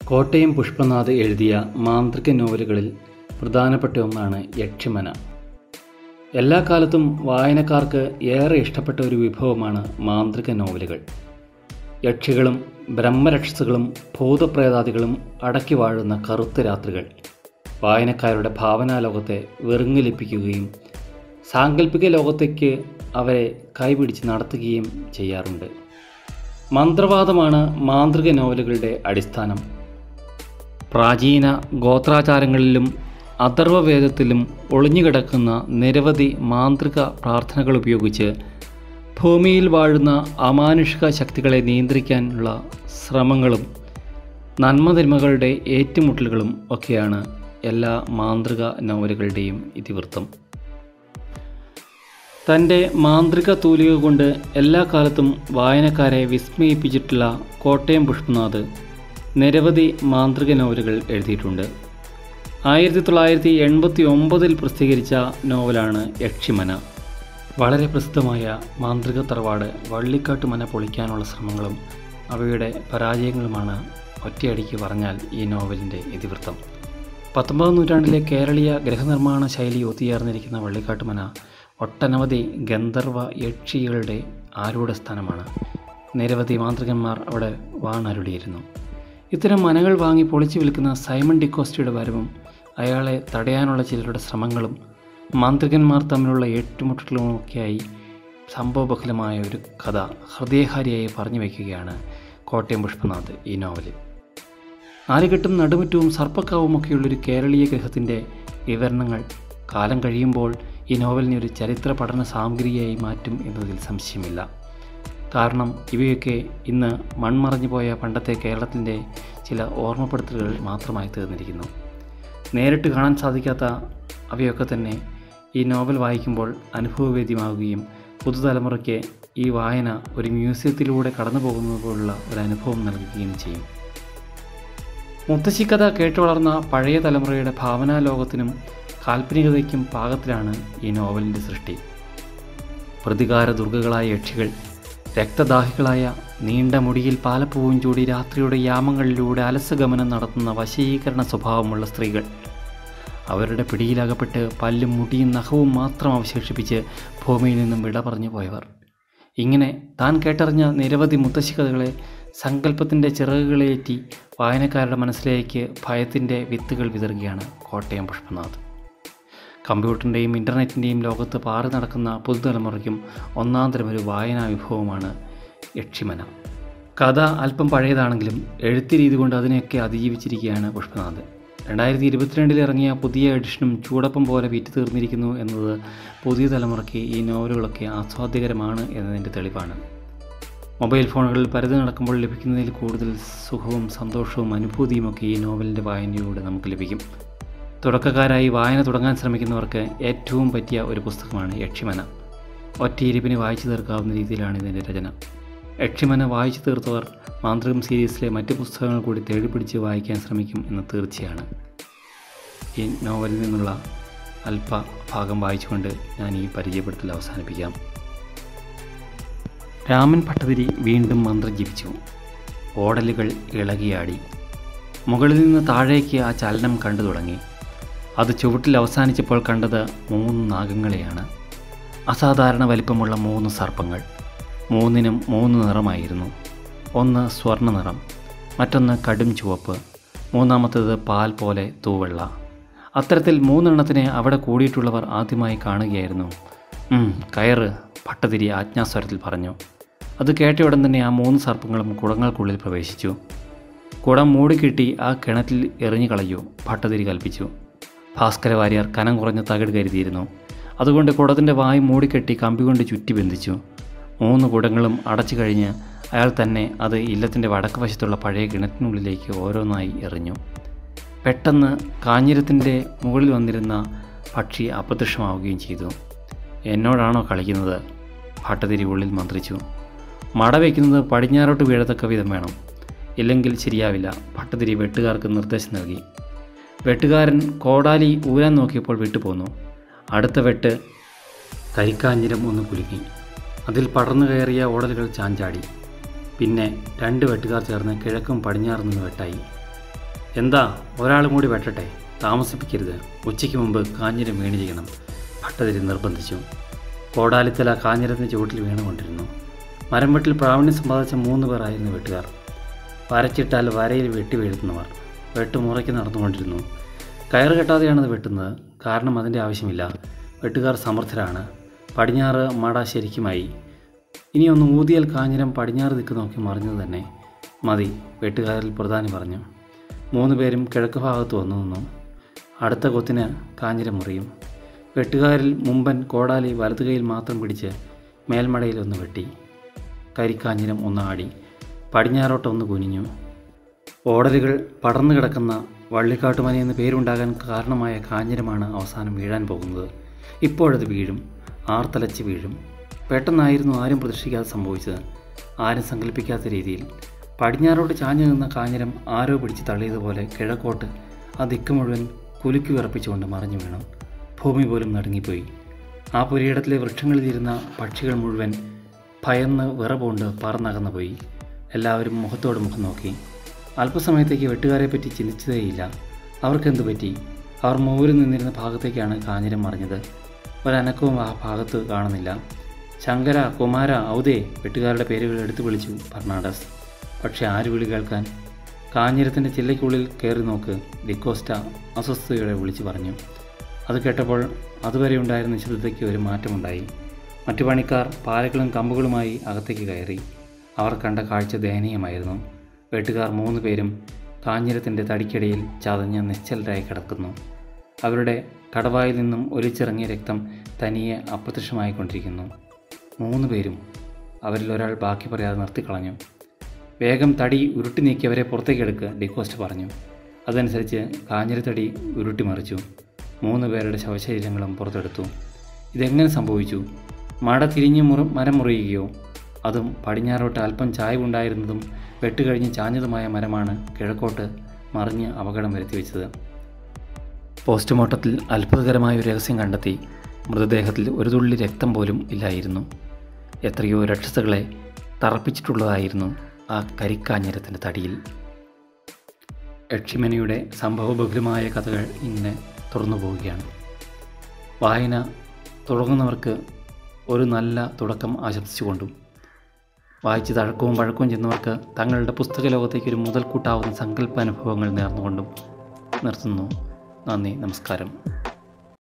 കോട്ടയം പുഷ്പനാഥ് എഴുതിയ മാന്ത്രിക നോവലുകളിൽ പ്രധാനപ്പെട്ട ഒന്നാണ് യക്ഷിമന എല്ലാ കാലത്തും വായനക്കാർക്ക് ഏറെ ഇഷ്ടപ്പെട്ട ഒരു വിഭവമാണ് മാന്ത്രിക നോവലുകൾ യക്ഷികളും ബ്രഹ്മരക്ഷസുകളും ഭൂതപ്രേതാദികളും അടക്കി വാഴുന്ന കറുത്ത രാത്രികൾ വായനക്കാരുടെ ഭാവനാലോകത്തെ വെറുങ്ങലിപ്പിക്കുകയും സാങ്കല്പിക ലോകത്തേക്ക് അവരെ കൈപിടിച്ച് നടത്തുകയും ചെയ്യാറുണ്ട് മന്ത്രവാദമാണ് മാന്ത്രിക നോവലുകളുടെ അടിസ്ഥാനം പ്രാചീന ഗോത്രാചാരങ്ങളിലും അഥർവവേദത്തിലും ഒളിഞ്ഞുകിടക്കുന്ന നിരവധി മാന്ത്രിക പ്രാർത്ഥനകൾ ഉപയോഗിച്ച് ഭൂമിയിൽ വാഴുന്ന അമാനുഷിക ശക്തികളെ നിയന്ത്രിക്കാനുള്ള ശ്രമങ്ങളും നന്മതിന്മകളുടെ ഏറ്റുമുട്ടലുകളും ഒക്കെയാണ് എല്ലാ മാന്ത്രിക നോവലുകളുടെയും ഇതിവൃത്തം തൻ്റെ മാന്ത്രിക തൂലിക കൊണ്ട് എല്ലാ കാലത്തും വായനക്കാരെ വിസ്മയിപ്പിച്ചിട്ടുള്ള കോട്ടയം പുഷ്പനാഥ് നിരവധി മാന്ത്രിക നോവലുകൾ എഴുതിയിട്ടുണ്ട് ആയിരത്തി തൊള്ളായിരത്തി എൺപത്തി ഒമ്പതിൽ പ്രസിദ്ധീകരിച്ച നോവലാണ് യക്ഷിമന വളരെ പ്രസിദ്ധമായ മാന്ത്രിക തറവാട് വള്ളിക്കാട്ട് മന പൊളിക്കാനുള്ള ശ്രമങ്ങളും അവയുടെ പരാജയങ്ങളുമാണ് ഒറ്റയടിക്ക് പറഞ്ഞാൽ ഈ നോവലിൻ്റെ ഇതിവൃത്തം പത്തൊമ്പതാം നൂറ്റാണ്ടിലെ കേരളീയ ഗൃഹനിർമ്മാണ ശൈലി ഒത്തുചേർന്നിരിക്കുന്ന വള്ളിക്കാട്ടുമന ഒട്ടനവധി ഗന്ധർവ യക്ഷികളുടെ ആരൂഢ സ്ഥാനമാണ് നിരവധി മാന്ത്രികന്മാർ അവിടെ വാണരുളിയിരുന്നു ഇത്തരം മനകൾ വാങ്ങി പൊളിച്ചു വിൽക്കുന്ന സൈമൺ ഡിക്കോസ്റ്റിയുടെ വരവും അയാളെ തടയാനുള്ള ചിലരുടെ ശ്രമങ്ങളും മാന്ത്രികന്മാർ തമ്മിലുള്ള ഏറ്റുമുട്ടലുമൊക്കെയായി സംഭവബഹുലമായ ഒരു കഥ ഹൃദയഹാരിയായി പറഞ്ഞു വയ്ക്കുകയാണ് കോട്ടയം പുഷ്പനാഥ് ഈ നോവലിൽ നാലുകെട്ടും നടുമുറ്റവും സർപ്പക്കാവുമൊക്കെയുള്ളൊരു കേരളീയ ഗ്രഹത്തിൻ്റെ വിവരണങ്ങൾ കാലം കഴിയുമ്പോൾ ഈ നോവലിനെ ഒരു ചരിത്ര പഠന സാമഗ്രിയായി മാറ്റും എന്നതിൽ സംശയമില്ല കാരണം ഇവയൊക്കെ ഇന്ന് മൺമറഞ്ഞു പോയ പണ്ടത്തെ കേരളത്തിൻ്റെ ചില ഓർമ്മപ്പെടുത്തലുകൾ മാത്രമായി തീർന്നിരിക്കുന്നു നേരിട്ട് കാണാൻ സാധിക്കാത്ത അവയൊക്കെ തന്നെ ഈ നോവൽ വായിക്കുമ്പോൾ അനുഭവവേദ്യമാവുകയും പുതുതലമുറയ്ക്ക് ഈ വായന ഒരു മ്യൂസിയത്തിലൂടെ കടന്നു പോകുന്നത് പോലുള്ള ഒരു അനുഭവം നൽകുകയും ചെയ്യും മുത്തശ്ശിക്കഥ കേട്ടു വളർന്ന പഴയ തലമുറയുടെ ഭാവനാലോകത്തിനും കാൽപ്പനികതയ്ക്കും പാകത്തിലാണ് ഈ നോവലിൻ്റെ സൃഷ്ടി പ്രതികാര ദുർഗകളായ യക്ഷികൾ രക്തദാഹികളായ നീണ്ട മുടിയിൽ പാലപ്പൂവും ചൂടി രാത്രിയുടെ യാമങ്ങളിലൂടെ അലസഗമനം നടത്തുന്ന വശീകരണ സ്വഭാവമുള്ള സ്ത്രീകൾ അവരുടെ പിടിയിലകപ്പെട്ട് പല്ലും മുടിയും നഖവും മാത്രം അവശേഷിപ്പിച്ച് ഭൂമിയിൽ നിന്നും വിട പറഞ്ഞു പോയവർ ഇങ്ങനെ താൻ കേട്ടറിഞ്ഞ നിരവധി മുത്തശ്ശിക്കഥകളെ സങ്കല്പത്തിൻ്റെ ചിറകുകളേറ്റി വായനക്കാരുടെ മനസ്സിലേക്ക് ഭയത്തിൻ്റെ വിത്തുകൾ വിതറുകയാണ് കോട്ടയം പുഷ്പനാഥ് കമ്പ്യൂട്ടറിൻ്റെയും ഇൻ്റർനെറ്റിൻ്റെയും ലോകത്ത് പാറി നടക്കുന്ന പുതുതലമുറയ്ക്കും ഒന്നാം തരം ഒരു വായനാ വിഭവമാണ് യക്ഷിമന കഥ അല്പം പഴയതാണെങ്കിലും എഴുത്ത് രീതി കൊണ്ട് അതിനെയൊക്കെ അതിജീവിച്ചിരിക്കുകയാണ് പുഷ്പനാഥ് രണ്ടായിരത്തി ഇരുപത്തിരണ്ടിൽ ഇറങ്ങിയ പുതിയ എഡിഷനും ചൂടപ്പം പോലെ വിറ്റ് തീർന്നിരിക്കുന്നു എന്നത് പുതിയ തലമുറയ്ക്ക് ഈ നോവലുകളൊക്കെ ആസ്വാദ്യകരമാണ് എന്നതിൻ്റെ തെളിവാണ് മൊബൈൽ ഫോണുകളിൽ പരതി നടക്കുമ്പോൾ ലഭിക്കുന്നതിൽ കൂടുതൽ സുഖവും സന്തോഷവും അനുഭൂതിയുമൊക്കെ ഈ നോവലിൻ്റെ വായനയിലൂടെ നമുക്ക് ലഭിക്കും തുടക്കക്കാരായി വായന തുടങ്ങാൻ ശ്രമിക്കുന്നവർക്ക് ഏറ്റവും പറ്റിയ ഒരു പുസ്തകമാണ് യക്ഷിമന ഒറ്റയിരിപ്പിന് വായിച്ചു തീർക്കാവുന്ന രീതിയിലാണ് ഇതിൻ്റെ രചന യക്ഷിമന വായിച്ചു തീർത്തവർ മാന്ത്രികം സീരീസിലെ മറ്റ് പുസ്തകങ്ങൾ കൂടി തേടിപ്പിടിച്ച് വായിക്കാൻ ശ്രമിക്കും എന്ന് തീർച്ചയാണ് ഈ നോവലിൽ നിന്നുള്ള അല്പ ഭാഗം വായിച്ചുകൊണ്ട് ഞാൻ ഈ പരിചയപ്പെടുത്തൽ അവസാനിപ്പിക്കാം രാമൻ ഭട്ടതിരി വീണ്ടും മന്ത്രം ജപിച്ചു ഓടലുകൾ ഇളകിയാടി മുകളിൽ നിന്ന് താഴേക്ക് ആ ചലനം കണ്ടു തുടങ്ങി അത് ചുവട്ടിൽ അവസാനിച്ചപ്പോൾ കണ്ടത് മൂന്ന് നാഗങ്ങളെയാണ് അസാധാരണ വലിപ്പമുള്ള മൂന്ന് സർപ്പങ്ങൾ മൂന്നിനും മൂന്ന് നിറമായിരുന്നു ഒന്ന് സ്വർണ്ണ നിറം മറ്റൊന്ന് കടും ചുവപ്പ് മൂന്നാമത്തേത് പാൽ പോലെ തൂവെള്ള അത്തരത്തിൽ മൂന്നെണ്ണത്തിനെ അവിടെ കൂടിയിട്ടുള്ളവർ ആദ്യമായി കാണുകയായിരുന്നു "ഉം, കയറ് ഭട്ടതിരി ആജ്ഞാസ്വരത്തിൽ പറഞ്ഞു അത് കേട്ട ഉടൻ തന്നെ ആ മൂന്ന് സർപ്പങ്ങളും കുടങ്ങൾക്കുള്ളിൽ പ്രവേശിച്ചു കുടം മൂടിക്കെട്ടി ആ കിണറ്റിൽ എറിഞ്ഞു കളയൂ ഭട്ടതിരി കൽപ്പിച്ചു ഭാസ്കര വാര്യർ കനം കുറഞ്ഞ തകിട് കരുതിയിരുന്നു അതുകൊണ്ട് കുടത്തിൻ്റെ വായ് മൂടിക്കെട്ടി കമ്പി കൊണ്ട് ചുറ്റി ബന്ധിച്ചു മൂന്ന് കുടങ്ങളും അടച്ചു കഴിഞ്ഞ് അയാൾ തന്നെ അത് ഇല്ലത്തിൻ്റെ വടക്ക് വശത്തുള്ള പഴയ കിണറ്റിനുള്ളിലേക്ക് ഓരോന്നായി എറിഞ്ഞു പെട്ടെന്ന് കാഞ്ഞിരത്തിൻ്റെ മുകളിൽ വന്നിരുന്ന പക്ഷി അപ്രത്യക്ഷമാവുകയും ചെയ്തു എന്നോടാണോ കളിക്കുന്നത് ഭട്ടതിരി ഉള്ളിൽ മന്ത്രിച്ചു മട വയ്ക്കുന്നത് പടിഞ്ഞാറോട്ട് വീഴത്തക്ക വിധം വേണം ഇല്ലെങ്കിൽ ശരിയാവില്ല ഭട്ടതിരി വെട്ടുകാർക്ക് നിർദ്ദേശം നൽകി വെട്ടുകാരൻ കോടാലി ഊരാൻ നോക്കിയപ്പോൾ വിട്ടുപോന്നു അടുത്ത വെട്ട് കരിക്കാഞ്ഞിരം ഒന്ന് കുലുങ്ങി അതിൽ പടർന്നു കയറിയ ഓടലുകൾ ചാഞ്ചാടി പിന്നെ രണ്ട് വെട്ടുകാർ ചേർന്ന് കിഴക്കും പടിഞ്ഞാറും നിന്ന് വെട്ടായി എന്താ ഒരാളും കൂടി വെട്ടട്ടെ താമസിപ്പിക്കരുത് ഉച്ചയ്ക്ക് മുമ്പ് കാഞ്ഞിരം വീണ് ചെയ്യണം ഭട്ടതിരി നിർബന്ധിച്ചു കോടാലിത്തല കാഞ്ഞിരത്തിന് ചുവട്ടിൽ വീണുകൊണ്ടിരുന്നു മരം വെട്ടിൽ പ്രാവീണ്യം സമ്പാദിച്ച മൂന്ന് പേരായിരുന്നു വെട്ടുകാർ വരച്ചിട്ടാൽ വരയിൽ വെട്ടി വീഴ്ത്തുന്നവർ വെട്ടുമുറയ്ക്ക് നടന്നുകൊണ്ടിരുന്നു കയറ് കെട്ടാതെയാണത് വെട്ടുന്നത് കാരണം അതിൻ്റെ ആവശ്യമില്ല വെട്ടുകാർ സമർത്ഥരാണ് പടിഞ്ഞാറ് മട ശരിക്കുമായി ഇനി ഒന്ന് ഊതിയാൽ കാഞ്ഞിരം പടിഞ്ഞാറ് ദിക്ക് നോക്കി മറിഞ്ഞത് തന്നെ മതി വെട്ടുകാരിൽ പ്രധാനി പറഞ്ഞു മൂന്ന് പേരും കിഴക്ക് ഭാഗത്ത് വന്നു നിന്നു അടുത്ത കൊത്തിന് കാഞ്ഞിരം മുറിയും വെട്ടുകാരിൽ മുമ്പൻ കോടാലി വലതു കൈയിൽ മാത്രം പിടിച്ച് മേൽമടയിൽ ഒന്ന് വെട്ടി കരിക്കാഞ്ഞിരം ഒന്നാടി പടിഞ്ഞാറോട്ടൊന്ന് കുനിഞ്ഞു ഓടലുകൾ പടർന്നു കിടക്കുന്ന വള്ളിക്കാട്ടുമന എന്ന് പേരുണ്ടാകാൻ കാരണമായ കാഞ്ഞിരമാണ് അവസാനം വീഴാൻ പോകുന്നത് ഇപ്പോഴത് വീഴും ആർത്തലച്ച് വീഴും പെട്ടെന്നായിരുന്നു ആരും പ്രതീക്ഷിക്കാതെ സംഭവിച്ചത് ആരും സങ്കല്പിക്കാത്ത രീതിയിൽ പടിഞ്ഞാറോട്ട് ചാഞ്ഞു നിന്ന കാഞ്ഞിരം ആരോ പിടിച്ച് തള്ളിയതുപോലെ കിഴക്കോട്ട് ആ ദിക്ക് മുഴുവൻ കുലുക്കി വിറപ്പിച്ചുകൊണ്ട് മറിഞ്ഞു വീണു ഭൂമി പോലും നടുങ്ങിപ്പോയി ആ പുരയിടത്തിലെ വൃക്ഷങ്ങളിലിരുന്ന പക്ഷികൾ മുഴുവൻ ഭയന്ന് വിറപൂണ്ട് പറന്നകന്നു പോയി എല്ലാവരും മുഖത്തോട് മുഖം നോക്കി അല്പസമയത്തേക്ക് വെട്ടുകാരെ പറ്റി ചിന്തിച്ചതേയില്ല അവർക്കെന്തു പറ്റി അവർ മൂവരിൽ നിന്നിരുന്ന ഭാഗത്തേക്കാണ് കാഞ്ഞിരം മറിഞ്ഞത് ഒരനക്കവും ആ ഭാഗത്ത് കാണുന്നില്ല ശങ്കര കുമാര ഔദേ വെട്ടുകാരുടെ പേരുകൾ എടുത്തു വിളിച്ചു ഫർണാണ്ടസ് പക്ഷെ ആര് വിളി കേൾക്കാൻ കാഞ്ഞിരത്തിൻ്റെ ചില്ലയ്ക്കുള്ളിൽ കയറി നോക്ക് ഡിക്കോസ്റ്റ അസ്വസ്ഥതയോടെ വിളിച്ചു പറഞ്ഞു അത് കേട്ടപ്പോൾ അതുവരെ ഉണ്ടായിരുന്ന നിശബ്ദതയ്ക്ക് ഒരു മാറ്റമുണ്ടായി മറ്റു പണിക്കാർ പാലകളും കമ്പുകളുമായി അകത്തേക്ക് കയറി അവർ കണ്ട കാഴ്ച ദയനീയമായിരുന്നു വെട്ടുകാർ മൂന്ന് പേരും കാഞ്ഞിരത്തിൻ്റെ തടിക്കടിയിൽ ചതഞ്ഞ് നിശ്ചലരായി കിടക്കുന്നു അവരുടെ കടവായിൽ നിന്നും ഒലിച്ചിറങ്ങിയ രക്തം തനിയെ അപ്രത്യക്ഷമായിക്കൊണ്ടിരിക്കുന്നു മൂന്ന് പേരും അവരിൽ ഒരാൾ ബാക്കി പറയാതെ നിർത്തിക്കളഞ്ഞു വേഗം തടി ഉരുട്ടി നീക്കിയവരെ പുറത്തേക്ക് എടുക്കുക ഡിക്കോസ്റ്റ് പറഞ്ഞു അതനുസരിച്ച് കാഞ്ഞിരത്തടി ഉരുട്ടി മറിച്ചു മൂന്ന് പേരുടെ ശവശരീരങ്ങളും പുറത്തെടുത്തു ഇതെങ്ങനെ സംഭവിച്ചു മട തിരിഞ്ഞ് മുറ മരം മുറിയുകയോ അതും പടിഞ്ഞാറോട്ട് അല്പം ചായവുണ്ടായിരുന്നതും വെട്ടുകഴിഞ്ഞ് ചാഞ്ഞതുമായ മരമാണ് കിഴക്കോട്ട് മറിഞ്ഞ് അപകടം വരുത്തി വെച്ചത് പോസ്റ്റ്മോർട്ടത്തിൽ അത്ഭുതകരമായ ഒരു രഹസ്യം കണ്ടെത്തി മൃതദേഹത്തിൽ ഒരു തുള്ളി രക്തം പോലും ഇല്ലായിരുന്നു എത്രയോ രക്ഷസകളെ തറപ്പിച്ചിട്ടുള്ളതായിരുന്നു ആ കരിക്കാഞ്ഞിരത്തിൻ്റെ തടിയിൽ യക്ഷിമനിയുടെ സംഭവബഹുലമായ കഥകൾ ഇങ്ങനെ തുറന്നു പോവുകയാണ് വായന തുടങ്ങുന്നവർക്ക് ഒരു നല്ല തുടക്കം ആശംസിച്ചുകൊണ്ടും വായിച്ച് തഴക്കവും പഴക്കവും ചെന്നവർക്ക് തങ്ങളുടെ പുസ്തക ലോകത്തേക്ക് ഒരു മുതൽക്കൂട്ടാവുന്ന സങ്കല്പ അനുഭവങ്ങൾ നേർന്നുകൊണ്ടും നിർത്തുന്നു നന്ദി നമസ്കാരം